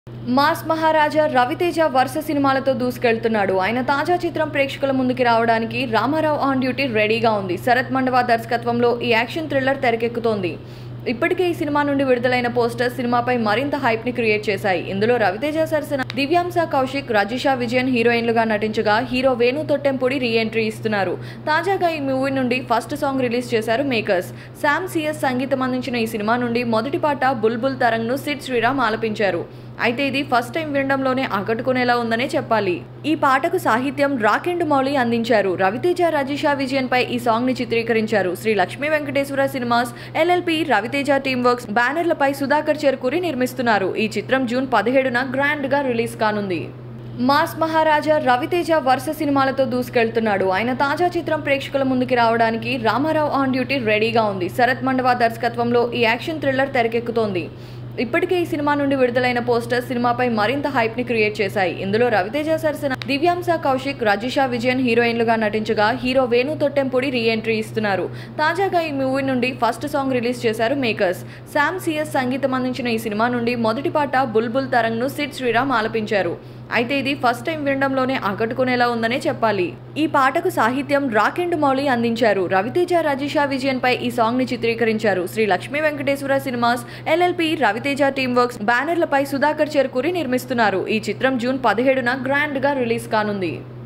mass మహారాజా రవితేజ వరుస సినిమాలతో దూసుకెళ్తున్నాడు ఆయన తాజా చిత్రం ప్రేక్షకుల ముందుకి రావడానికి రామారావు ఆన్ డ్యూటీ రెడీగా ఉంది శరత్ మండవ దర్శకత్వంలో ఈ యాక్షన్ థ్రిల్లర్ తెరకెక్కుతోంది ఇప్పటికే ఈ సినిమా నుండి విడుదలైన పోస్టర్ సినిమాపై మరింత హైప్ ని క్రియేట్ చేశాయి ఇందులో రవితేజ సరసన దివ్యాంశ కౌశిక్ రజిషా విజయన్ హీరోయిన్లుగా నటించగా hero Venu Thottempudi re entry ఇస్తున్నారు తాజాగా ఈ మూవీ నుండి ఫస్ట్ సాంగ్ రిలీజ్ చేశారు మేకర్స్ శామ్ సిఎస్ సంగీతం అందించిన ఈ సినిమా నుండి మొదటి పాట బుల్బుల్ తరంగ్ ను సిడ్ శ్రీరామ్ ఆలపించారు అయితే ఇది ఫస్ట్ టైం వినడంలోనే ఆకట్టుకునేలా ఉందనే చెప్పాలి ఈ పాటకు సాహిత్యం రాకెండ్ మౌళి అందించారు రవితేజ రజిషా విజయన్ పై ఈ సాంగ్ ని చిత్రీకరించారు Sri Lakshmi Venkateswara cinemas LLP Raviteja team works బ్యానర్లపై సుధాకర్ చెరుకూరి నిర్మిస్తున్నారు ఈ చిత్రం జూన్ పదిహేడున గ్రాండ్ గా రిలీజ్ కానుంది మాస్ మహారాజా రవితేజ వరుస సినిమాలతో దూసుకెళ్తున్నాడు ఆయన తాజా చిత్రం ప్రేక్షకుల ముందుకి రావడానికి రామారావు ఆన్ డ్యూటీ రెడీగా ఉంది శరత్ మండవ దర్శకత్వంలో ఈ యాక్షన్ థ్రిల్లర్ తెరకెక్కుతోంది ఇప్పటికే ఈ సినిమా నుండి విడుదలైన పోస్టర్ సినిమాపై మరింత హైప్ ని క్రియేట్ చేశాయి ఇందులో రవితేజ సరసన దివ్యాంశ కౌశిక్ రజిషా విజయన్ హీరోయిన్లుగా నటించగా hero Venu Thottempudi re entry ఇస్తున్నారు తాజాగా ఈ మూవీ నుండి ఫస్ట్ సాంగ్ రిలీజ్ చేశారు మేకర్స్ శామ్ సిఎస్ సంగీతం అందించిన ఈ సినిమా నుండి మొదటి పాట బుల్బుల్ తరంగ్ ను సిడ్ శ్రీరామ్ ఆలపించారు అయితే ఇది ఫస్ట్ టైం వినడంలోనే ఆకట్టుకునేలా ఉందనే చెప్పాలి ఈ పాటకు సాహిత్యం రాకెండ్ మౌళి అందించారు రవితేజ రజిషా విజయన్ పై ఈ సాంగ్ ని చిత్రీకరించారు Sri Lakshmi Venkateswara cinemas LLP Raviteja team works బ్యానర్లపై సుధాకర్ చెరుకూరి నిర్మిస్తున్నారు ఈ చిత్రం జూన్ పదిహేడున గ్రాండ్ గా రిలీజ్ కానుంది